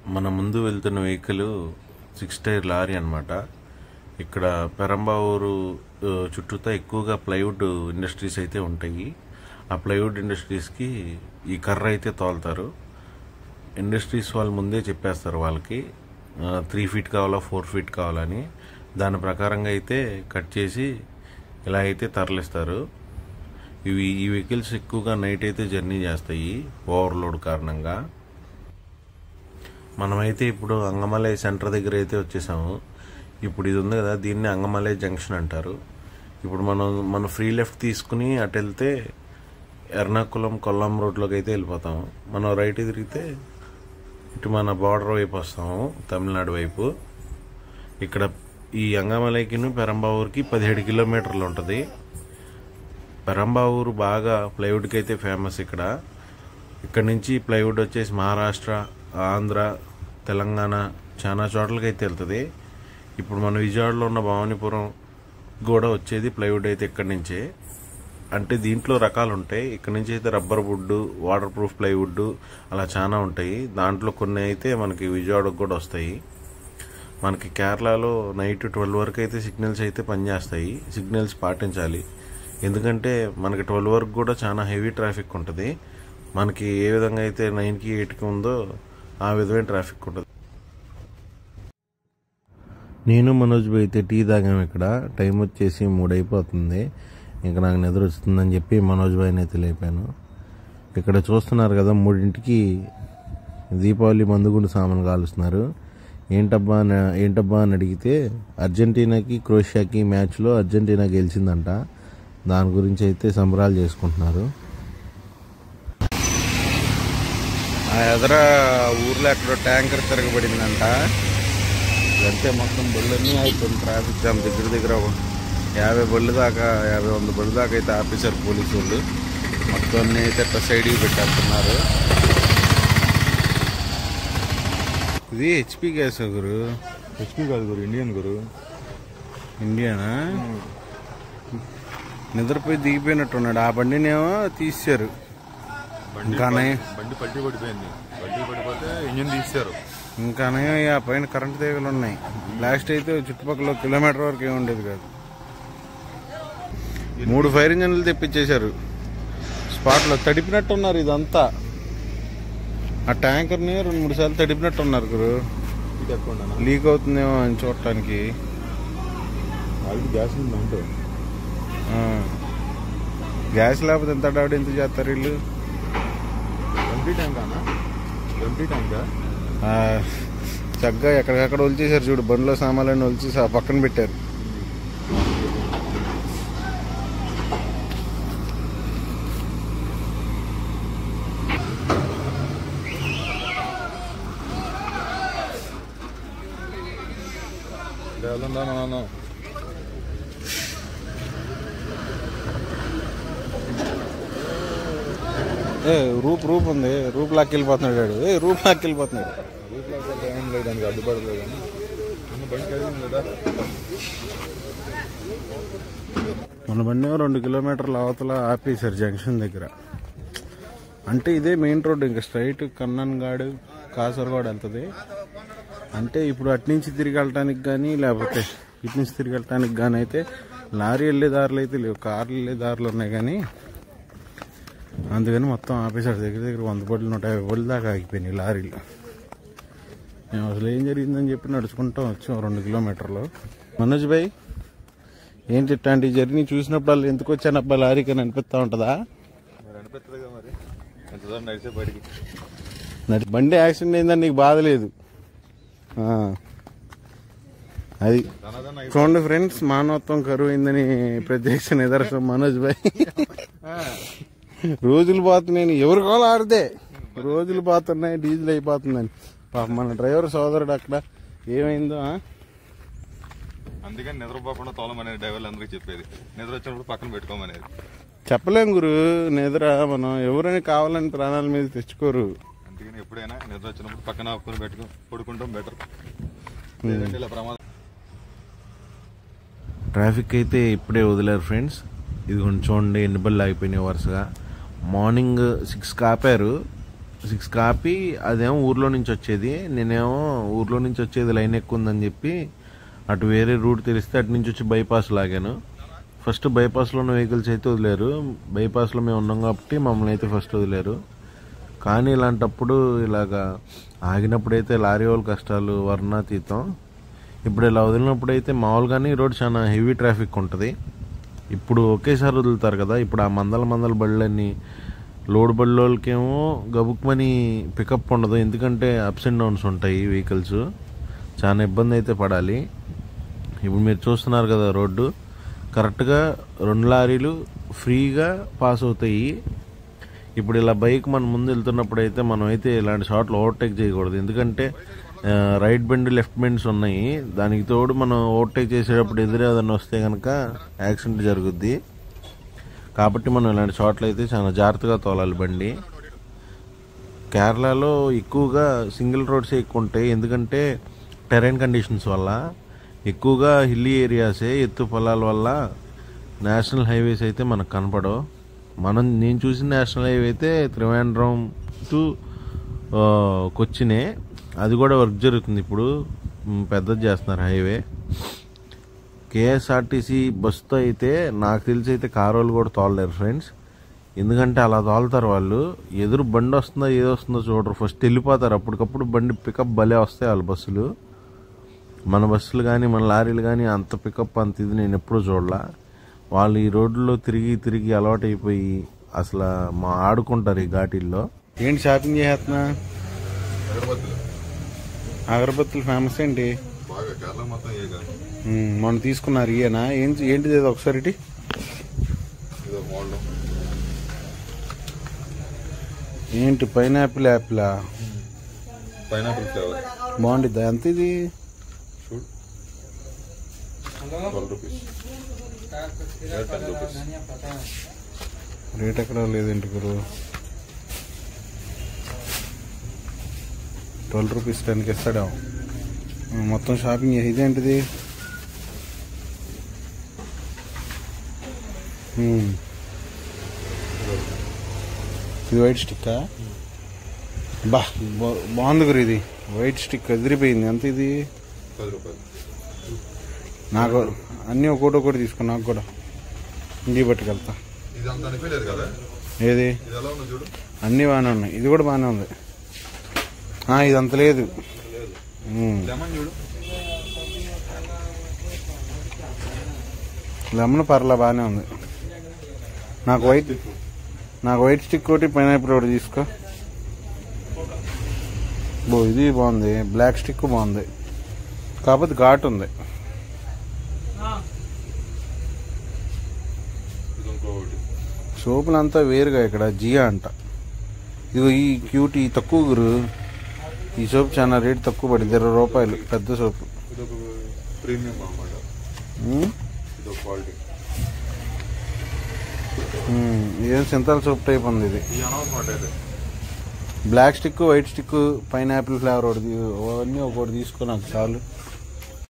మన ముందు వెళ్తున్న వెహికల్ సిక్స్ టైర్ లారీ అన్నమాట ఇక్కడ పెరంబావూరు ఆ, చుట్టూతా ఎక్కువగా ప్లైవుడ్ ఇండస్ట్రీస్ అయితే ఉంటాయి ఆ ప్లైవుడ్ ఇండస్ట్రీస్కి ఈ కర్ర అయితే తోలుతారు ఇండస్ట్రీస్ వాళ్ళు ముందే చెప్పేస్తారు వాళ్ళకి త్రీ ఫీట్ కావాలా ఫోర్ ఫీట్ కావాలని దాని ప్రకారంగా అయితే కట్ చేసి ఇలా అయితే తరలిస్తారు ఇవి ఈ వెహికల్స్ ఎక్కువగా నైట్ అయితే జర్నీ చేస్తాయి ఓవర్లోడ్ కారణంగా మనమైతే ఇప్పుడు అంగమలై సెంటర్ దగ్గర అయితే వచ్చేసాము ఇప్పుడు ఇది ఉంది కదా దీన్ని అంగమలై జంక్షన్ అంటారు ఇప్పుడు మనం మనం ఫ్రీ లెఫ్ట్ తీసుకుని అటు వెళ్తే ఎర్నాకుళం కొల్లం రోడ్లోకి అయితే వెళ్ళిపోతాము మనం రైట్ తిరిగితే ఇటు మన బార్డర్ వైపు వస్తాము తమిళనాడు వైపు ఇక్కడ ఈ అంగమలైకిను పెరంబావూరుకి పదిహేడు కిలోమీటర్లు ఉంటుంది పెరంబావూరు బాగా ప్లైవుడ్కి అయితే ఫేమస్ ఇక్కడ ఇక్కడ నుంచి ప్లైవుడ్ వచ్చేసి మహారాష్ట్ర ఆంధ్ర తెలంగాణ చాలా చోట్లకి అయితే వెళ్తుంది ఇప్పుడు మన విజయవాడలో ఉన్న భవానీపురం కూడా వచ్చేది ప్లైవుడ్ అయితే ఇక్కడి నుంచే అంటే దీంట్లో రకాలు ఉంటాయి ఇక్కడ నుంచి అయితే rubber wood water proof plywood అలా చాలా ఉంటాయి దాంట్లో కొన్ని అయితే మనకి విజయవాడకు కూడా వస్తాయి మనకి కేరళలో నైట్ ట్వెల్వ్ వరకు అయితే సిగ్నల్స్ అయితే పనిచేస్తాయి సిగ్నల్స్ పాటించాలి ఎందుకంటే మనకి ట్వెల్వ్ వరకు కూడా చాలా హెవీ ట్రాఫిక్ ఉంటుంది మనకి ఏ విధంగా అయితే నైన్కి ఎయిట్కి ఉందో ఆ విధమైన ట్రాఫిక్ ఉంటుంది నేను మనోజ్ భాయ్ అయితే టీ తాగాము ఇక్కడ టైం వచ్చేసి మూడు అయిపోతుంది ఇంకా నాకు నిద్ర వస్తుందని చెప్పి మనోజ్ భాయ్ని అయితే లేపాను ఇక్కడ చూస్తున్నారు కదా మూడింటికి దీపావళి మందుగుండు సామాన్ కాలుస్తున్నారు ఏంటబ్బా అని ఏంటబ్బా అని అడిగితే అర్జెంటీనాకి క్రోషియాకి మ్యాచ్లో అర్జెంటీనా గెలిచిందంట దాని గురించి అయితే సంబరాలు చేసుకుంటున్నారు ఆ ఎదర ఊర్లో ఎక్కడో ట్యాంకర్ తిరగబడిందంట అంతే మొత్తం బళ్ళన్నీ అయిపోయింది ట్రాఫిక్ జామ్ దగ్గర దగ్గర ఒక యాభై బళ్ళు దాకా యాభై వంద బళ్ళు దాకా అయితే ఆపేశారు పోలీసు వాళ్ళు మొత్తం అన్ని అయితే అట్లా సైడ్కి పెట్టేస్తున్నారు ఇది హెచ్పి గ్యాస్ గురు హెచ్పి కాదు గురు ఇండియన్ గురు ఇండియానా నిద్రపోయి దిగిపోయినట్టున్నాడు ఆ బండినేమో తీసారు ఇంకానే బండి పల్టీ పడిపోయింది పల్టీ పడిపోతే ఇంజిన్ తీశారు ఇంకానే ఆ పైన కరెంట్ తీగలు ఉన్నాయి బ్లాస్ట్ అయితే చుట్టుపక్కల కిలోమీటర్ వరకు ఏమి ఉండేది కాదు మూడు ఫైర్ ఇంజన్లు తెప్పించేశారు స్పాట్లో తడిపినట్టున్నారు ఇదంతా ఆ ట్యాంకర్ని రెండు మూడు సార్లు తడిపినట్టున్నారు గురు ఇది ఎక్కువ ఉండనా లీక్ అవుతుందేమో అని చూడటానికి ఆల్రెడీ గ్యాస్ ఉంది అంటే ఆ. గ్యాస్ లేకపోతే ఎంత డావిడ ఎంత చేస్తారు వీళ్ళు ఎంటీ ట్యాంక్ అన్నా ఎంటీ ట్యాంక్ ఆ, చక్కగా ఎక్కడికక్కడ ఒలిచేశారు చూడు బండిలో సామాన్లన్నీ ఒలిచేసి ఆ పక్కన పెట్టారు వెళ్దా మన ఏ రూప్ రూప్ ఉంది రూప్ లాక్కి వెళ్ళిపోతున్నాడు వాడు. ఏ రూప్ లాక్కి వెళ్ళిపోతున్నాడు రూట్లో ఏం లేదు దానికి అడ్డుపడలేదు కానీ మన బండి కలిగింది కదా మన బండి ఏమో రెండు కిలోమీటర్ల అవతల ఆపేశారు జంక్షన్ దగ్గర అంటే ఇదే మెయిన్ రోడ్ ఇంకా స్ట్రైట్ కన్నన్గాడు కాసరగోడ వెళ్తుంది అంటే ఇప్పుడు అటు నుంచి తిరిగి వెళ్ళటానికి కానీ లేకపోతే ఇటు నుంచి తిరిగి వెళ్ళటానికి కానీ అయితే లారీ వెళ్ళే దారులు అయితే లేవు కార్లు వెళ్ళే దారులు ఉన్నాయి కానీ అందుకని మొత్తం ఆపేశాడు దగ్గర దగ్గర వంద బళ్ళు నూట యాభై బళ్ళు దాకా ఆగిపోయినాయి లారీలు మేము అసలు ఏం జరిగిందని చెప్పి నడుచుకుంటూ వచ్చాం రెండు కిలోమీటర్లు మనోజ్ భాయ్ ఏంటి ఇట్లాంటి జర్నీ చూసినప్పుడు ఎందుకు వచ్చానబ్బా లారీకి అని అనిపిస్తా ఉంటుందా మరి అనిపిస్తుందిగా మరి ఎంత దూరం నడిచే బయటికి నడి- బండి యాక్సిడెంట్ అయిందని నీకు బాధ లేదు ఆ. అది ధనధన చూడండి ఫ్రెండ్స్ మానవత్వం కరువు అయిందని ప్రత్యక్ష నిదర్శనం మనోజ్ భాయ్ రోజులు పోతున్నాయి ఎవరు కావాలి ఆడితే రోజులు పోతున్నాయి డీజిల్ అయిపోతుందని పాప మన డ్రైవర్ సోదరుడు అక్కడ ఏమైందో ఆ? అందుకని నిద్రపోకుండా తోలమనేది డ్రైవర్లు అందరికీ చెప్పేది నిద్ర వచ్చినప్పుడు పక్కన పెట్టుకోమనేది చెప్పలేం గురు నిద్ర మనం ఎవరైనా కావాలని ప్రాణాల మీద తెచ్చుకోరు అందుకని ఎప్పుడైనా నిద్ర వచ్చినప్పుడు పక్కన ఆపుకొని పెట్టుకో పడుకుంటాం బెటర్ లేదంటే ఇలా ప్రమాదం ట్రాఫిక్ అయితే ఇప్పుడే వదిలేరు ఫ్రెండ్స్ ఇది కొంచెం చూడండి ఎన్ని బళ్ళు ఆగిపోయినాయి వరుసగా మార్నింగ్ సిక్స్కి ఆపారు సిక్స్ కాపీ అదేమో ఊర్లో నుంచి వచ్చేది నేనేమో ఊర్లో నుంచి వచ్చేది లైన్ ఎక్కువ ఉందని చెప్పి అటు వేరే రూట్ తెలిస్తే అటు నుంచి వచ్చి బైపాస్ లాగాను ఫస్ట్ బైపాస్లో ఉన్న వెహికల్స్ అయితే వదిలేరు బైపాస్లో మేము ఉన్నాం కాబట్టి మమ్మల్ని అయితే ఫస్ట్ వదిలేరు కానీ ఇలాంటప్పుడు ఇలాగా ఆగినప్పుడైతే లారీ వాళ్ళ కష్టాలు వర్ణాతీతం ఇప్పుడు ఇలా వదిలినప్పుడు అయితే మామూలుగానే ఈ రోడ్ చాలా హెవీ ట్రాఫిక్ ఉంటుంది ఇప్పుడు ఒకేసారి వదులుతారు కదా ఇప్పుడు ఆ మందల మందల బళ్ళన్నీ లోడ్ బళ్ళోళ్ళకేమో గబుక్మని పికప్ ఉండదు ఎందుకంటే అప్స్ అండ్ డౌన్స్ ఉంటాయి వెహికల్స్ చాలా ఇబ్బంది అయితే పడాలి ఇప్పుడు మీరు చూస్తున్నారు కదా రోడ్డు కరెక్ట్గా రెండు లారీలు ఫ్రీగా పాస్ అవుతాయి ఇప్పుడు ఇలా బైక్ మన ముందు వెళ్తున్నప్పుడు అయితే మనం అయితే ఇలాంటి షాట్లు ఓవర్టేక్ చేయకూడదు ఎందుకంటే ఆ, రైట్ బెండ్ లెఫ్ట్ బెండ్స్ ఉన్నాయి దానికి తోడు మనం ఓవర్టేక్ చేసేటప్పుడు ఎదురు ఏదైనా వస్తే కనుక యాక్సిడెంట్ జరుగుద్ది కాబట్టి మనం ఇలాంటి షాట్లు అయితే చాలా జాగ్రత్తగా తోలాలి బండి కేరళలో ఎక్కువగా సింగిల్ రోడ్సే ఎక్కువ ఉంటాయి ఎందుకంటే టెరైన్ కండిషన్స్ వల్ల ఎక్కువగా హిల్లీ ఏరియాసే ఎత్తు పొలాల వల్ల నేషనల్ హైవేస్ అయితే మనకు కనపడవు మనం నేను చూసిన నేషనల్ హైవే అయితే త్రివేంద్రం టు ఆ, కొచ్చినే అది కూడా వర్క్ జరుగుతుంది ఇప్పుడు మ్, పెద్దది చేస్తున్నారు హైవే కేఎస్ఆర్టీసీ బస్సుతో అయితే నాకు తెలిసి అయితే కారు వాళ్ళు కూడా తోలలేరు ఫ్రెండ్స్ ఎందుకంటే అలా తోలుతారు వాళ్ళు ఎదురు బండి వస్తుందో ఏదో వస్తుందో చూడరు ఫస్ట్ వెళ్ళిపోతారు అప్పటికప్పుడు బండి పికప్ భలే వస్తాయి వాళ్ళ బస్సులు మన బస్సులు కానీ మన లారీలు కానీ అంత పికప్ అంత ఇది నేను ఎప్పుడూ చూడలా వాళ్ళు ఈ రోడ్లలో తిరిగి తిరిగి అలవాటు అయిపోయి అసలు మా ఆడుకుంటారు ఈ ఘాటీల్లో ఏంటి షాపింగ్ చేస్తున్నా అగరబత్తులు అగరబత్తులు ఫేమస్ ఏంటి బాగా కేరళ మొత్తం ఏగా ఉమ్, మొన్న తీసుకున్నారు ఇయేనా ఏంటి ఏంటిది ఇది ఒకసారి ఇటు. ఇదో మోడల్ ఏంటి పైనాపిల్ యాపిలా పైనాపిల్ ఫ్లేవర్ బాగుండిద్దా ఎంత ఇది చూడు twelve rupees ten rupees rate ఎక్కడ లేదేంటి గురు ట్వెల్వ్ రూపీస్ టెన్కి ఇస్తాడా ఉమ్, మొత్తం షాపింగ్ చేసి ఇదేంటిది ఉమ్. ఇది వైట్ స్టిక్కా బా బా- బాగుంది గురు ఇది వైట్ స్టిక్ ఎదిరిపోయింది ఎంత ఇది పది రూపాయలు నాకు అన్నీ ఒకటి ఒకటి తీసుకో నాకు కూడా ఇంటికి పట్టుకెళ్తా ఇది అంత అనిపించలేదు కదా ఏది ఇది ఎలా ఉందో చూడు అన్నీ బాగానే ఉన్నాయి ఇది కూడా బాగానే ఉంది ఆ, ఇది అంత లేదు లేదు ఉమ్. లెమన్ చూడు లెమన్ పర్లా బాగానే ఉంది నాకు వైట్ నాకు వైట్ స్టిక్ ఒకటి పైనాపిల్ ఒకటి తీసుకో బో ఇది బాగుంది బ్లాక్ స్టిక్ బాగుంది కాకపోతే ఘాట్ ఉంది ఇది ఇంకోటి సోపులు అంతా వేరుగా ఇక్కడ జియా అంట ఇదిగో ఈ క్యూట్ ఈ తక్కువ గురు ఈ సోప్ చాలా రేట్ తక్కువ పడింది ఇరవై రూపాయలు పెద్ద సోపు ఇది ఒక ప్రీమియం అన్నమాట ఉమ్, ఇది ఒక క్వాలిటీ ఉమ్, ఇదేం సింతాల సోప్ టైప్ ఉంది ఇది ఇది అనవసరం అయితే black stick white stick pineapple flavour ఒకటి తీ- అవన్నీ ఒకటి తీసుకో నాకు చాలు